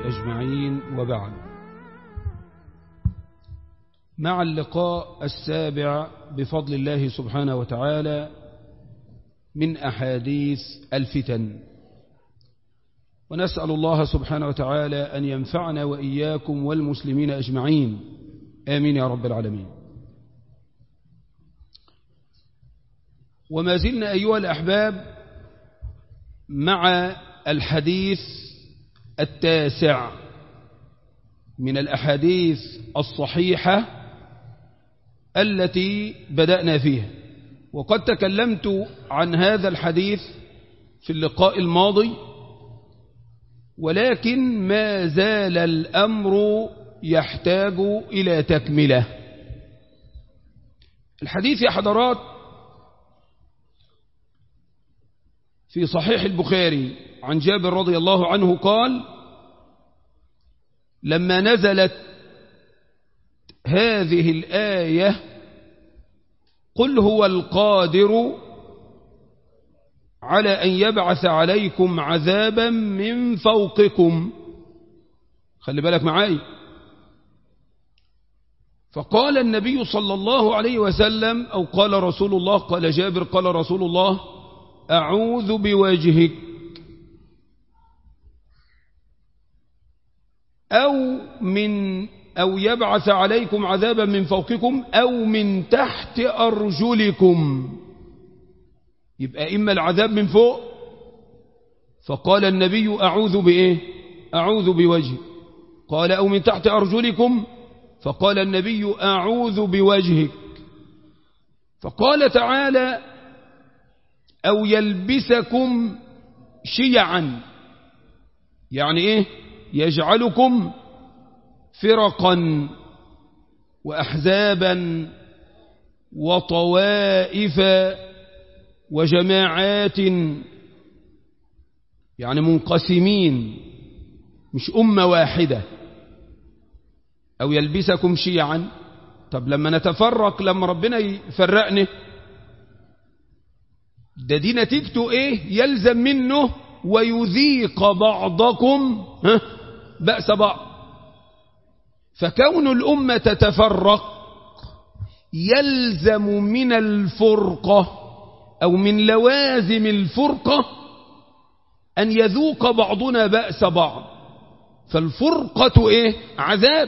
أجمعين وبعد مع اللقاء السابع بفضل الله سبحانه وتعالى من أحاديث الفتن ونسأل الله سبحانه وتعالى أن ينفعنا وإياكم والمسلمين أجمعين آمين يا رب العالمين وما زلنا أيها الأحباب مع الحديث التاسع من الأحاديث الصحيحة التي بدأنا فيها وقد تكلمت عن هذا الحديث في اللقاء الماضي ولكن ما زال الأمر يحتاج إلى تكملة الحديث يا حضرات في صحيح البخاري عن جابر رضي الله عنه قال لما نزلت هذه الآية قل هو القادر على أن يبعث عليكم عذابا من فوقكم خلي بالك معاي فقال النبي صلى الله عليه وسلم أو قال رسول الله قال جابر قال رسول الله أعوذ بوجهك أو من أو يبعث عليكم عذابا من فوقكم أو من تحت أرجلكم يبقى إما العذاب من فوق فقال النبي أعوذ بإيه أعوذ بوجه قال أو من تحت أرجلكم فقال النبي أعوذ بوجهك فقال تعالى أو يلبسكم شيعا يعني إيه يجعلكم فرقا وأحزابا وطوائف وجماعات يعني منقسمين مش أمة واحدة أو يلبسكم شيعا طب لما نتفرق لما ربنا يفرقنا ده دي نتيجته ايه يلزم منه ويذيق بعضكم ها بأس بعض فكون الأمة تتفرق يلزم من الفرقة أو من لوازم الفرقة أن يذوق بعضنا بأس بعض فالفرقة إيه عذاب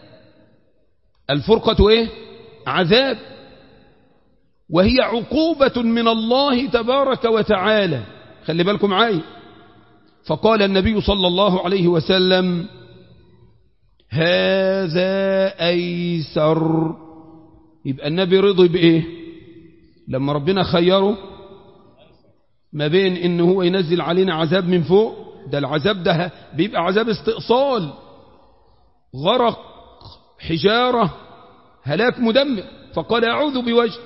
الفرقة إيه عذاب وهي عقوبة من الله تبارك وتعالى خلي بالكم معي فقال النبي صلى الله عليه وسلم هذا أيسر يبقى النبي رضي بإيه لما ربنا خيره ما بين إن هو ينزل علينا عذاب من فوق ده العذاب ده بيبقى عذاب استئصال غرق حجارة هلاك مدمر فقال أعوذ بوجه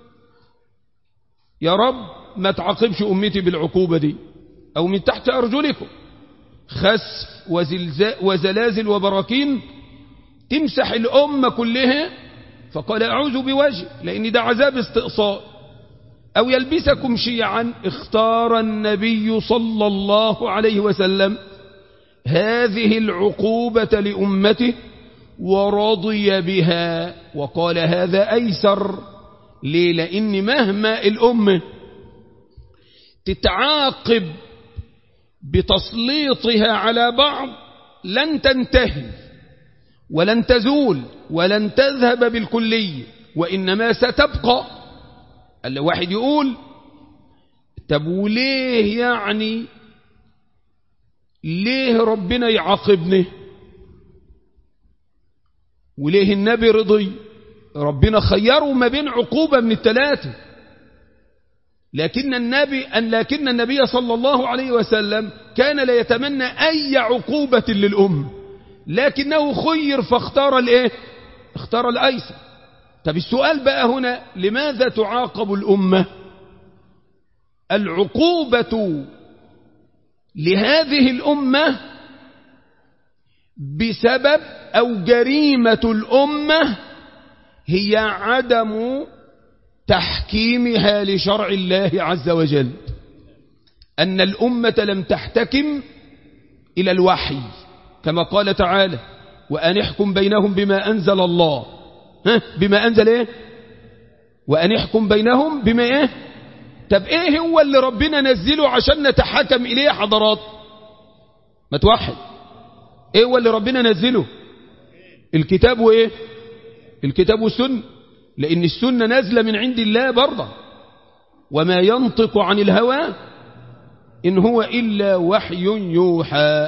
يا رب ما تعاقبش أمتي بالعقوبة دي أو من تحت أرجلكم خسف وزلازل وبراكين تمسح الأمة كلها فقال أعوذ بوجه لأن ده عذاب استئصال أو يلبسكم شيعا اختار النبي صلى الله عليه وسلم هذه العقوبة لأمته ورضي بها وقال هذا أيسر ليه لأن مهما الأمة تتعاقب بتسليطها على بعض لن تنتهي ولن تزول ولن تذهب بالكلية وإنما ستبقى الواحد يقول طب وليه يعني ليه ربنا يعاقبني وليه النبي رضي ربنا خيره ما بين عقوبة من الثلاثة لكن النبي أن لكن النبي صلى الله عليه وسلم كان لا يتمنى أي عقوبة للأم لكنه خير فاختار الايه اختار الأيسر طب السؤال بقى هنا لماذا تعاقب الأمة العقوبة لهذه الأمة بسبب أو جريمة الأمة هي عدم تحكيمها لشرع الله عز وجل أن الأمة لم تحتكم إلى الوحي كما قال تعالى وأن احكم بينهم بما أنزل الله ها بما أنزل إيه وأن احكم بينهم بما إيه طب إيه هو اللي ربنا نزله عشان نتحكم إليه حضرات ما توحد إيه هو اللي ربنا نزله الكتاب وإيه الكتاب والسنة لأن السنة نازلة من عند الله برضه وما ينطق عن الهوى إن هو إلا وحي يوحى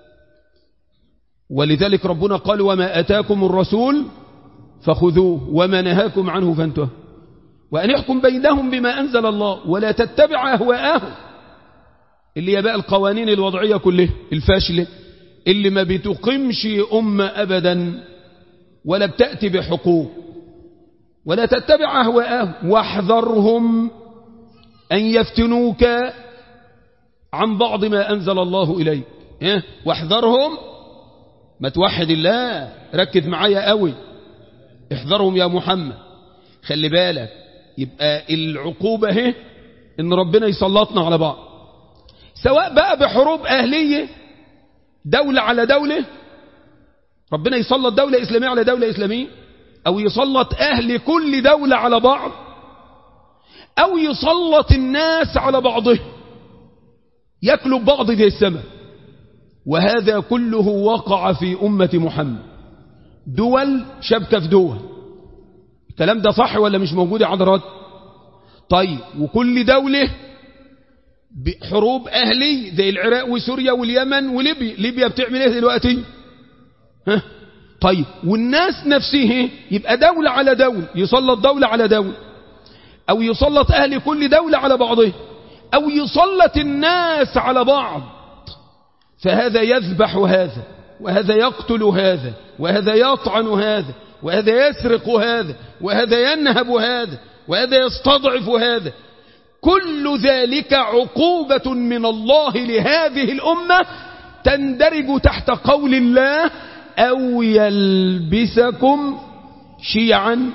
ولذلك ربنا قال وما أتاكم الرسول فخذوه وما نهاكم عنه فانتهوا وأن يحكم بينهم بما أنزل الله ولا تتبع أهواءهم اللي هي بقى القوانين الوضعية كلها الفاشلة اللي ما بتقيمش أمة أبدا ولا بتأتي بحقوق ولا تتبع أهواءهم واحذرهم أن يفتنوك عن بعض ما أنزل الله إليك إيه؟ واحذرهم ما توحد الله ركز معايا قوي احذرهم يا محمد خلي بالك يبقى العقوبة اهي ان ربنا يسلطنا على بعض سواء بقى بحروب أهلية دولة على دولة ربنا يسلط دولة إسلامية على دولة إسلامية أو يسلط أهل كل دولة على بعض أو يسلط الناس على بعضهم يكلب بعض زي السماء وهذا كله وقع في أمة محمد دول شبكة في دول الكلام ده صح ولا مش موجود يا حضرات طيب وكل دولة بحروب أهلي زي العراق وسوريا واليمن وليبيا ليبيا بتعمل ايه دلوقتي ها طيب والناس نفسه يبقى دولة على دولة يسلط دولة على دولة أو يسلط أهل كل دولة على بعضه أو يسلط الناس على بعض فهذا يذبح هذا وهذا يقتل هذا وهذا يطعن هذا وهذا يسرق هذا وهذا ينهب هذا وهذا يستضعف هذا كل ذلك عقوبة من الله لهذه الأمة تندرج تحت قول الله أو يلبسكم شيعا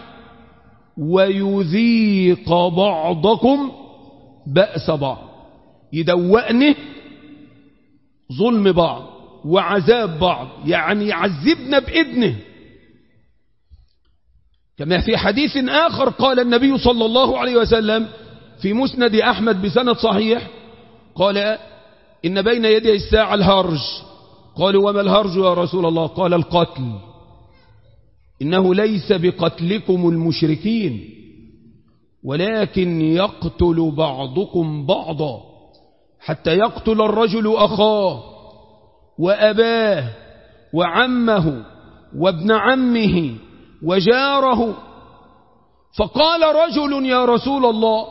ويذيق بعضكم بأس بعض يدوقني ظلم بعض وعذاب بعض يعني يعذبنا بإذنه كما في حديث آخر قال النبي صلى الله عليه وسلم في مسند أحمد بسند صحيح قال إن بين يدي الساعة الهرج قالوا وما الهرج يا رسول الله قال القتل إنه ليس بقتلكم المشركين ولكن يقتل بعضكم بعضا حتى يقتل الرجل أخاه وأباه وعمه وابن عمه وجاره فقال رجل يا رسول الله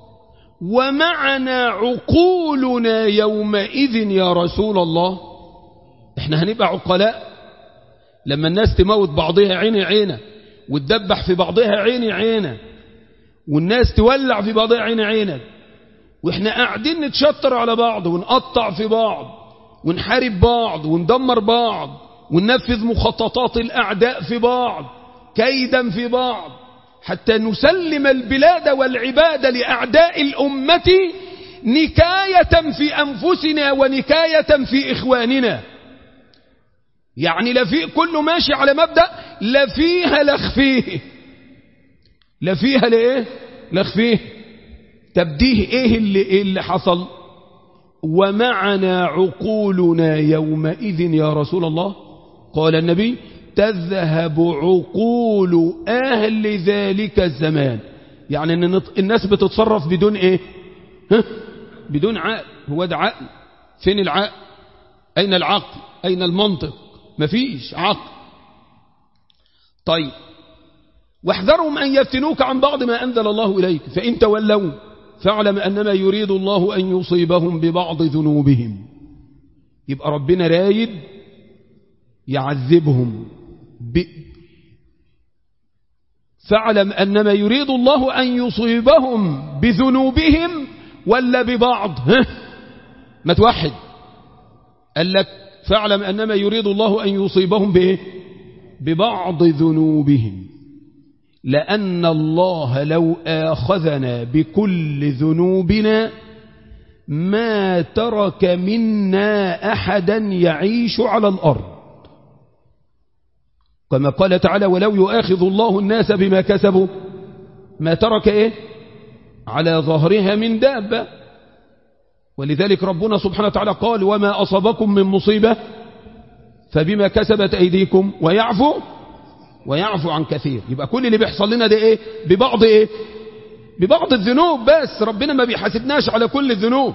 ومعنا عقولنا يومئذ يا رسول الله احنا هنبقى عقلاء لما الناس تموت بعضها عيني عينة وتدبح في بعضها عيني عينة والناس تولع في بعضها عيني عينة واحنا قاعدين نتشطر على بعض ونقطع في بعض ونحارب بعض وندمر بعض وننفذ مخططات الأعداء في بعض كيدا في بعض حتى نسلم البلاد والعباد لأعداء الأمة نكاية في أنفسنا ونكاية في إخواننا يعني لا في كله ماشي على مبدأ لا فيها لخفيه لا فيها لإيه لخفيه تبديه إيه اللي, إيه اللي حصل ومعنا عقولنا يومئذ يا رسول الله قال النبي تذهب عقول أهل ذلك الزمان يعني أن الناس بتتصرف بدون إيه ها؟ بدون عقل هو ده عقل فين العقل أين العقل أين المنطق مفيش عقل طيب واحذرهم أن يفتنوك عن بعض ما أنزل الله إليك فإن تولوا فاعلم أنما يريد الله أن يصيبهم ببعض ذنوبهم يبقى ربنا رايد يعذبهم ب... فاعلم أنما يريد الله أن يصيبهم بذنوبهم ولا ببعض ها؟ ما توحد قال لك فاعلم أنما يريد الله أن يصيبهم بإيه؟ ببعض ذنوبهم لأن الله لو آخذنا بكل ذنوبنا ما ترك منا أحدا يعيش على الأرض كما قال تعالى ولو يؤاخذ الله الناس بما كسبوا ما ترك إيه على ظهرها من دابة ولذلك ربنا سبحانه وتعالى قال وما أصابكم من مصيبة فبما كسبت أيديكم ويعفو ويعفو عن كثير يبقى كل اللي بيحصل لنا ده إيه ببعض إيه ببعض الذنوب بس ربنا ما بيحاسبناش على كل الذنوب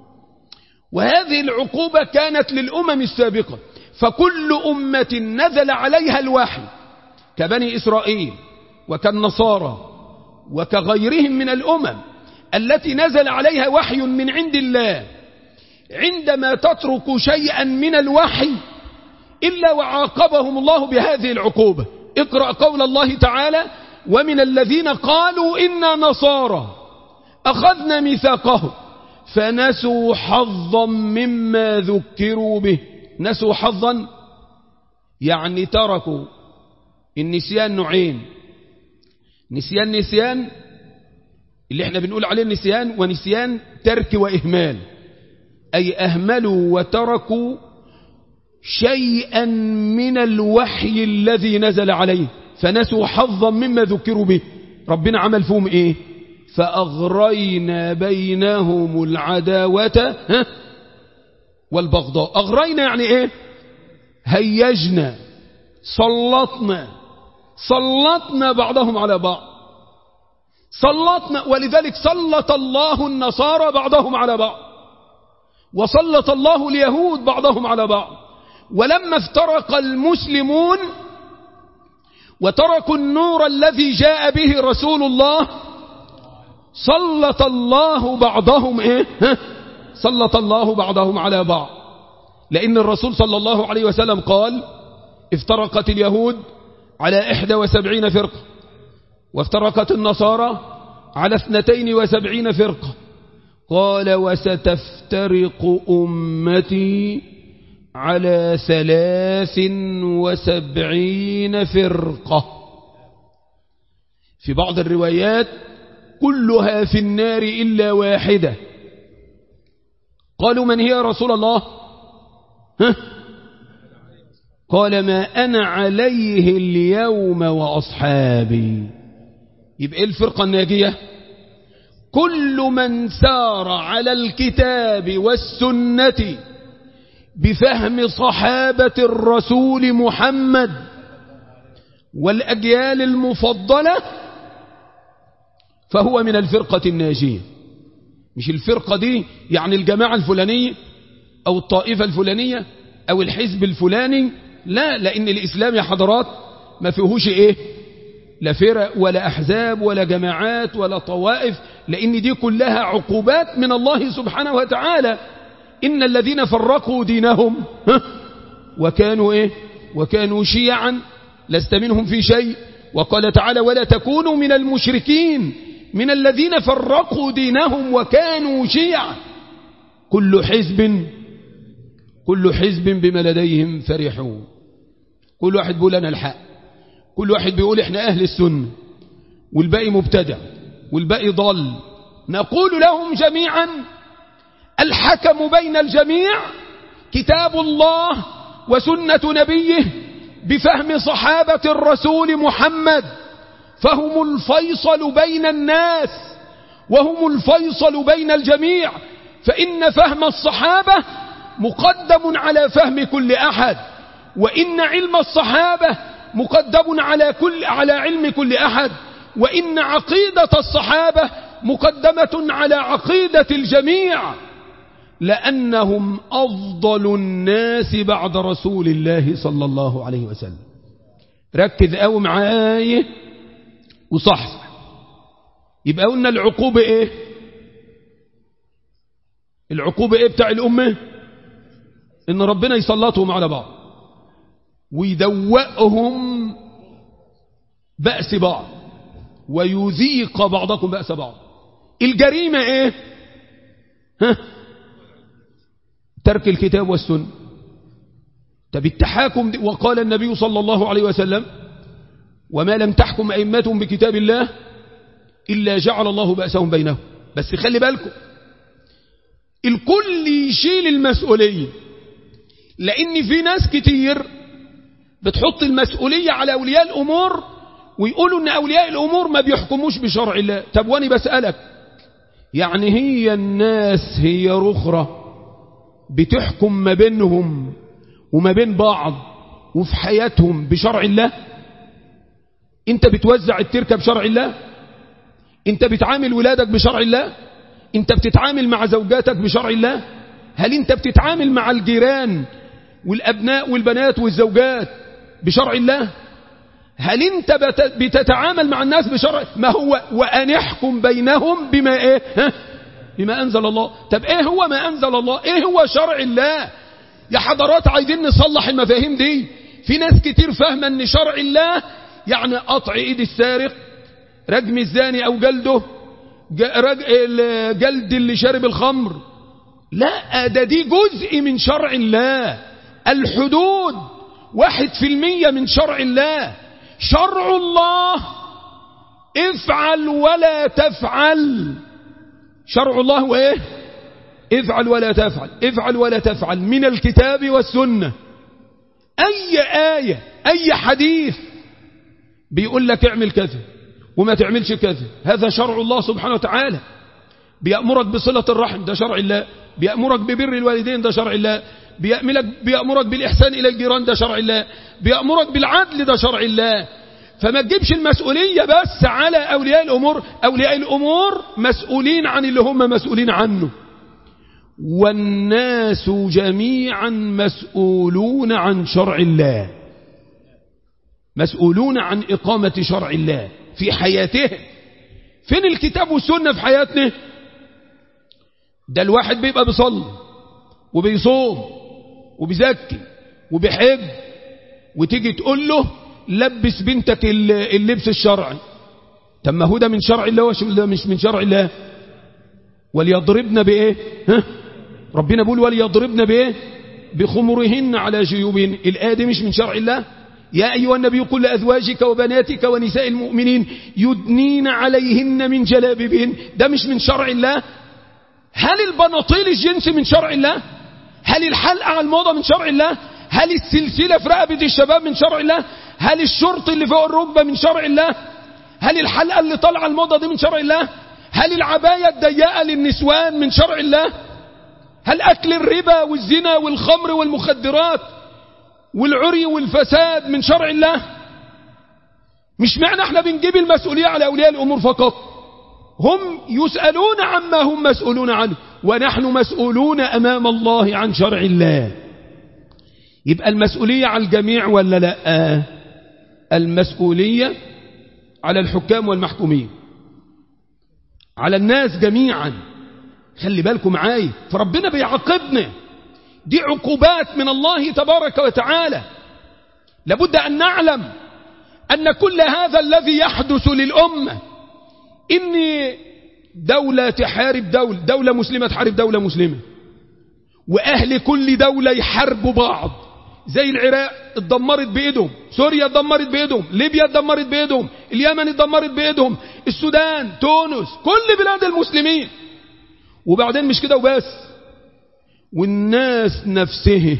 وهذه العقوبة كانت للأمم السابقة فكل أمة نزل عليها الوحي كبني إسرائيل وكالنصارى وكغيرهم من الأمم التي نزل عليها وحي من عند الله عندما تترك شيئا من الوحي إلا وعاقبهم الله بهذه العقوبة اقرأ قول الله تعالى ومن الذين قالوا إنا نصارى أخذنا ميثاقهم فنسوا حظا مما ذكروا به نسوا حظا يعني تركوا النسيان نوعين نسيان نسيان اللي احنا بنقول عليه النسيان ونسيان ترك وإهمال أي أهملوا وتركوا شيئا من الوحي الذي نزل عليه فنسوا حظا مما ذكروا به ربنا عمل فيهم ايه فأغرينا بينهم العداوة ها والبغضاء أغرينا يعني ايه هيجنا سلطنا سلطنا بعضهم على بعض سلطنا ولذلك سلط الله النصارى بعضهم على بعض وسلط الله اليهود بعضهم على بعض ولما افترق المسلمون وتركوا النور الذي جاء به رسول الله سلط الله بعضهم ايه سلط الله بعضهم على بعض لأن الرسول صلى الله عليه وسلم قال افترقت اليهود على إحدى وسبعين فرقة وافترقت النصارى على اثنتين وسبعين فرقة قال وستفترق أمتي على ثلاث وسبعين فرقة في بعض الروايات كلها في النار إلا واحدة قالوا من هي يا رسول الله ها؟ قال ما أنا عليه اليوم وأصحابي يبقى إيه الفرقة الناجية كل من سار على الكتاب والسنة بفهم صحابة الرسول محمد والأجيال المفضلة فهو من الفرقة الناجية مش الفرقة دي يعني الجماعة الفلانية أو الطائفة الفلانية أو الحزب الفلاني لا لأن الإسلام يا حضرات ما فيهوش إيه لا فرق ولا أحزاب ولا جماعات ولا طوائف لأن دي كلها عقوبات من الله سبحانه وتعالى إن الذين فرقوا دينهم وكانوا إيه وكانوا شيعا لست منهم في شيء وقال تعالى ولا تكونوا من المشركين من الذين فرقوا دينهم وكانوا شيعا كل حزب كل حزب بما لديهم فرحون كل واحد بيقول أنا الحق كل واحد بيقول احنا أهل السنة والباقي مبتدع والباقي ضل نقول لهم جميعا الحكم بين الجميع كتاب الله وسنة نبيه بفهم صحابة الرسول محمد فهم الفيصل بين الناس وهم الفيصل بين الجميع فإن فهم الصحابة مقدم على فهم كل أحد وإن علم الصحابة مقدم على كل على علم كل أحد وإن عقيدة الصحابة مقدمة على عقيدة الجميع لأنهم أفضل الناس بعد رسول الله صلى الله عليه وسلم ركز قوي معايا وصحصح يبقى قلنا العقوبة ايه العقوبة ايه بتاع الأمة ان ربنا يسلطهم على بعض ويدوقهم بأس بعض ويذيق بعضكم بأس بعض الجريمة ايه ها ترك الكتاب والسنة طب التحاكم وقال النبي صلى الله عليه وسلم وما لم تحكم أئمتهم بكتاب الله إلا جعل الله بأسهم بينهم بس خلي بالكم الكل يشيل المسؤولية لأن في ناس كتير بتحط المسؤولية على أولياء الأمور ويقولوا أن أولياء الأمور ما بيحكموش بشرع الله طب وأنا بسألك يعني هي الناس هي رخرة بتحكم ما بينهم وما بين بعض وفي حياتهم بشرع الله انت بتوزع التركة بشرع الله انت بتعامل ولادك بشرع الله انت بتتعامل مع زوجاتك بشرع الله هل انت بتتعامل مع الجيران والابناء والبنات والزوجات بشرع الله هل انت بتتعامل مع الناس بشرع ما هو وان احكم بينهم بما ايه ها؟ بما انزل الله طب ايه هو ما انزل الله ايه هو شرع الله يا حضرات عايزين نصلح المفاهيم دي في ناس كتير فاهمه ان شرع الله يعني قطع ايد السارق رجم الزاني او جلده جلد اللي شارب الخمر لا ده دي جزء من شرع الله الحدود واحد في المية من شرع الله شرع الله افعل ولا تفعل شرع الله وايه افعل ولا تفعل افعل ولا تفعل من الكتاب والسنة اي آية اي حديث بيقول لك اعمل كذا وما تعملش كذا هذا شرع الله سبحانه وتعالى بيأمرك بصلة الرحم ده شرع الله بيأمرك ببر الوالدين ده شرع الله بيأمرك, بيأمرك بالإحسان إلى الجيران ده شرع الله بيأمرك بالعدل ده شرع الله فما تجيبش المسؤولية بس على أولياء الأمور أولياء الأمور مسؤولين عن اللي هم مسؤولين عنه والناس جميعا مسؤولون عن شرع الله مسؤولون عن إقامة شرع الله في حياتهم فين الكتاب والسنة في حياتنا ده الواحد بيبقى بيصلي وبيصوم وبيزكي وبيحب وتيجي تقول له لبس بنتك اللبس الشرعي طب ما هو ده من شرع الله وش ده مش من شرع الله وليضربن بايه ها ربنا بيقول وليضربن بايه بخمرهن على جيوبهن الايه دي مش من شرع الله يا أيها النبي قل لأزواجك وبناتك ونساء المؤمنين يدنين عليهن من جلابيبهن ده مش من شرع الله هل البناطيل الجنس من شرع الله هل الحلقة على الموضة من شرع الله هل السلسلة في رقبة الشباب من شرع الله هل الشرط اللي فوق الركبة من شرع الله هل الحلقة اللي طالعة الموضة دي من شرع الله هل العباية الضيقة للنسوان من شرع الله هل أكل الربا والزنا والخمر والمخدرات والعري والفساد من شرع الله مش معنى احنا بنجيب المسؤولية على أولياء الأمور فقط هم يسألون عما هم مسؤولون عنه ونحن مسؤولون أمام الله عن شرع الله يبقى المسؤولية على الجميع ولا لا المسؤولية على الحكام والمحكومين على الناس جميعا خلي بالكم معايا فربنا بيعاقبنا دي عقوبات من الله تبارك وتعالى لابد أن نعلم أن كل هذا الذي يحدث للأمة إن دولة تحارب دولة دولة مسلمة تحارب دولة مسلمة وأهل كل دولة يحاربوا بعض زي العراق اتدمرت بإيدهم سوريا اتدمرت بإيدهم ليبيا اتدمرت بإيدهم اليمن اتدمرت بإيدهم السودان تونس كل بلاد المسلمين وبعدين مش كده وبس والناس نفسه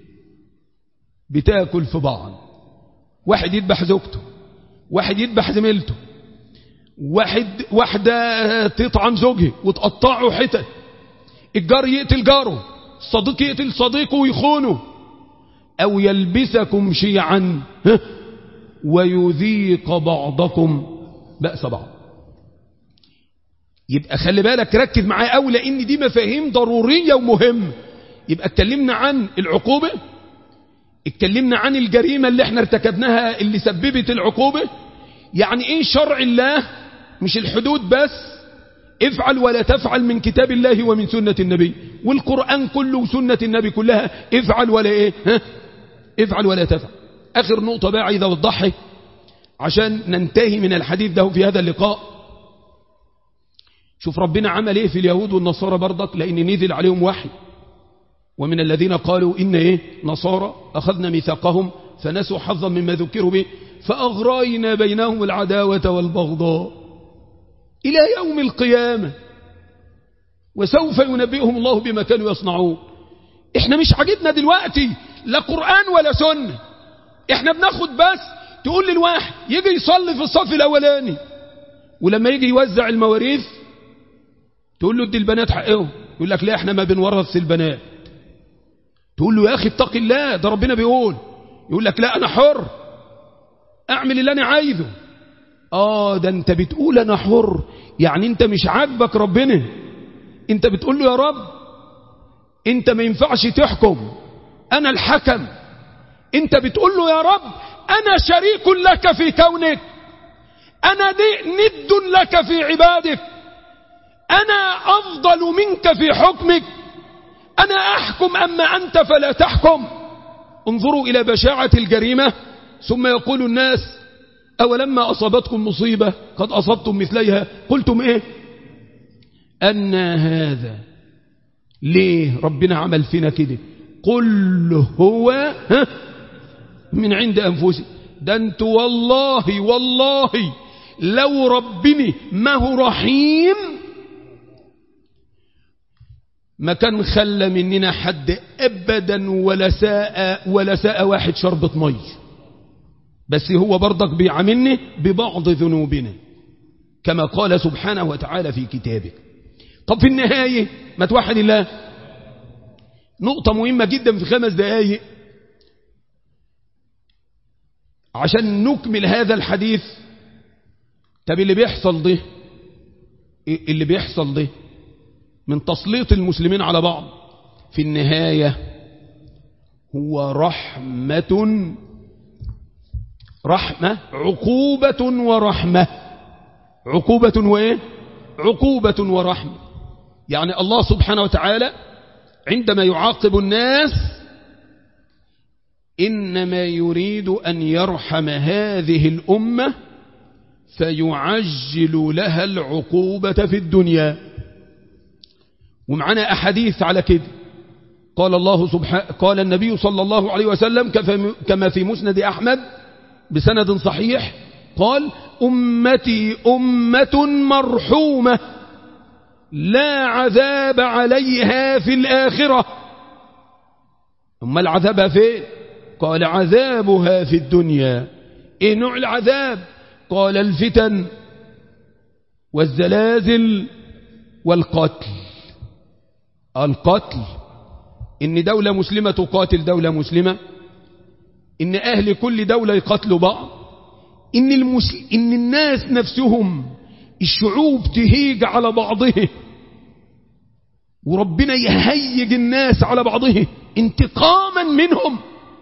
بتاكل في بعض واحد يذبح زوجته واحد يذبح زميلته واحد واحدة تطعن زوجها وتقطعه حتت الجار يقتل جاره الصديق يقتل صديقه ويخونه أو يلبسكم شيعا ويذيق بعضكم بأس بعض يبقى خلي بالك ركز معايا قوي لان دي مفاهيم ضروريه ومهمه يبقى اتكلمنا عن العقوبه اتكلمنا عن الجريمه اللي احنا ارتكبناها اللي سببت العقوبه يعني ايه شرع الله مش الحدود بس افعل ولا تفعل من كتاب الله ومن سنه النبي والقران كله وسنه النبي كلها افعل ولا ايه ها افعل ولا تفعل اخر نقطه بقى عايز اوضحها عشان ننتهي من الحديث ده في هذا اللقاء شوف ربنا عمل ايه في اليهود والنصارى برضك لان نزل عليهم وحي ومن الذين قالوا إن إيه نصارى أخذنا ميثاقهم فنسوا حظا مما ذكروا به فأغرينا بينهم العداوة والبغضاء إلى يوم القيامة وسوف ينبئهم الله بما كانوا يصنعون احنا مش عجبنا دلوقتي لا قرآن ولا سنة احنا بناخد بس تقول للواحد يجي يصلي في الصف الاولاني ولما يجي يوزع المواريث تقول له ادي البنات حقهم يقول لك لا احنا ما بنورث البنات تقول له يا اخي اتق الله ده ربنا بيقول يقول لك لا انا حر اعمل اللي انا عايزه اه ده انت بتقول انا حر يعني انت مش عاجبك ربنا انت بتقول له يا رب انت ما ينفعش تحكم انا الحكم انت بتقول له يا رب انا شريك لك في كونك انا ند لك في عبادك انا افضل منك في حكمك انا احكم اما انت فلا تحكم انظروا الى بشاعة الجريمة ثم يقول الناس أولما أصابتكم مصيبة قد أصبتم مثليها قلتم إيه أن هذا ليه ربنا عمل فينا كده قل هو ها من عند أنفسي ده انت والله والله لو ربني ما هو رحيم ما كان خلى مننا حد أبدا ولا ساء ولا ساء واحد شربة مي بس هو برضك بيعاملني ببعض ذنوبنا كما قال سبحانه وتعالى في كتابه طب في النهاية ما توحد الله نقطة مهمة جدا في خمس دقايق عشان نكمل هذا الحديث طب اللي بيحصل ده اللي بيحصل ده من تسليط المسلمين على بعض في النهاية هو رحمة رحمة عقوبة ورحمة عقوبة وإيه عقوبة ورحمة يعني الله سبحانه وتعالى عندما يعاقب الناس إنما يريد أن يرحم هذه الأمة فيعجل لها العقوبة في الدنيا ومعنا أحاديث على كده قال الله سبحانه قال النبي صلى الله عليه وسلم كما في مسند أحمد بسند صحيح قال أمتي أمة مرحومة لا عذاب عليها في الآخرة أما العذاب فين قال عذابها في الدنيا إيه نوع العذاب قال الفتن والزلازل والقتل القتل إن دولة مسلمة تقاتل دولة مسلمة إن أهل كل دولة يقتلوا بعض إن, المسل... إن الناس نفسهم الشعوب تهيج على بعضها وربنا يهيج الناس على بعضها انتقاما منهم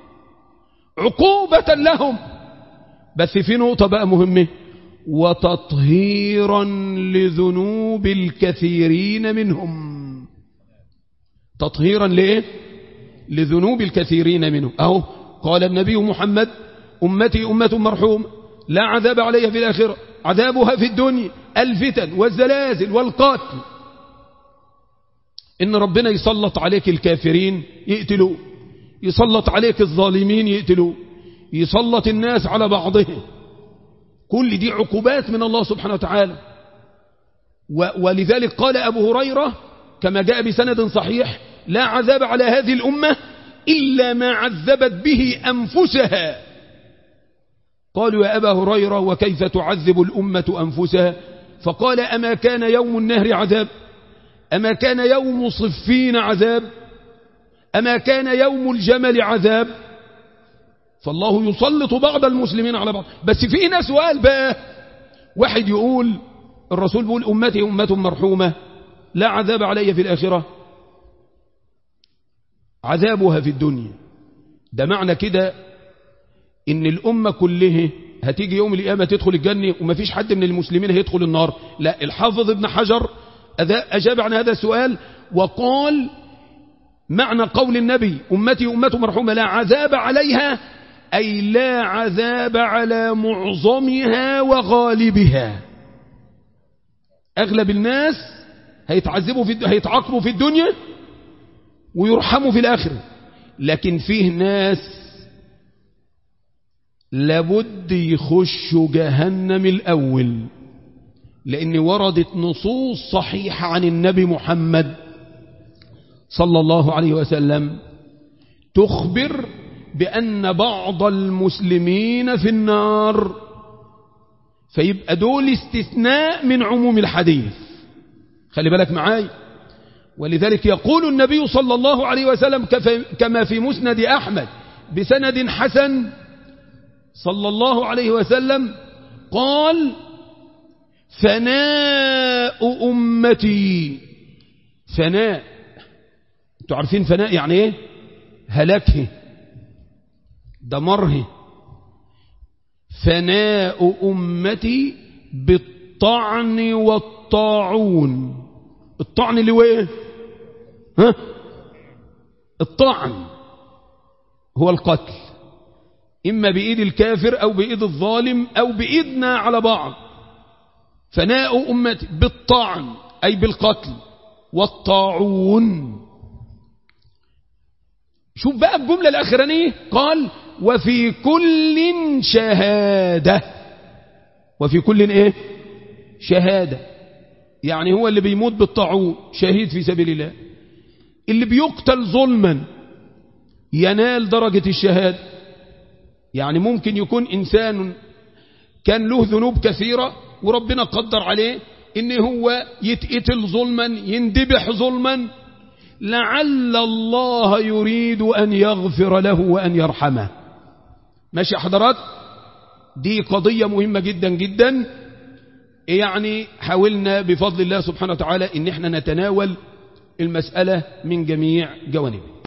عقوبة لهم بس في نقطة بقى مهمة وتطهيرا لذنوب الكثيرين منهم تطهيرا لإيه لذنوب الكثيرين منهم أهو قال النبي محمد أمتي أمة مرحوم لا عذاب عليها في الآخرة عذابها في الدنيا الفتن والزلازل والقتل إن ربنا يسلط عليك الكافرين يقتلوا يسلط عليك الظالمين يقتلوا يسلط الناس على بعضهم كل دي عقوبات من الله سبحانه وتعالى ولذلك قال أبو هريرة كما جاء بسند صحيح لا عذاب على هذه الأمة إلا ما عذبت به أنفسها قالوا يا أبا هريرة وكيف تعذب الأمة أنفسها فقال أما كان يوم النهر عذاب أما كان يوم صفين عذاب أما كان يوم الجمل عذاب فالله يسلط بعض المسلمين على بعض بس في ناس سؤال بقى واحد يقول الرسول بيقول أمتي أمة مرحومة لا عذاب علي في الآخرة عذابها في الدنيا ده معنى كده ان الأمة كلها هتيجي يوم القيامة تدخل الجنة وما فيش حد من المسلمين هيدخل النار لا الحافظ ابن حجر أجاب عن هذا السؤال وقال معنى قول النبي أمتي أمة مرحومة لا عذاب عليها أي لا عذاب على معظمها وغالبها أغلب الناس هيتعذبوا في هيتعاقبوا في الدنيا ويرحموا في الآخرة لكن فيه ناس لابد يخشوا جهنم الأول لأن وردت نصوص صحيحة عن النبي محمد صلى الله عليه وسلم تخبر بأن بعض المسلمين في النار فيبقى دول استثناء من عموم الحديث خلي بالك معاي ولذلك يقول النبي صلى الله عليه وسلم كما في مسند أحمد بسند حسن صلى الله عليه وسلم قال فناء أمتي فناء انتوا عارفين فناء يعني ايه هلاكه دمره فناء أمتي بالطعن والطاعون الطعن اللي هو ايه ها الطعن هو القتل إما بإيد الكافر أو بإيد الظالم أو بإيدنا على بعض فناء أمتي بالطعن أي بالقتل والطاعون شوف بقى الجملة الأخرانية قال وفي كل شهادة وفي كل ايه شهادة يعني هو اللي بيموت بالطاعون شهيد في سبيل الله اللي بيقتل ظلما ينال درجة الشهادة يعني ممكن يكون إنسان كان له ذنوب كثيرة وربنا قدر عليه إن هو يتقتل ظلما يندبح ظلما لعل الله يريد أن يغفر له وأن يرحمه ماشي حضرات دي قضية مهمة جدا جدا يعني حاولنا بفضل الله سبحانه وتعالى ان احنا نتناول المسألة من جميع جوانبها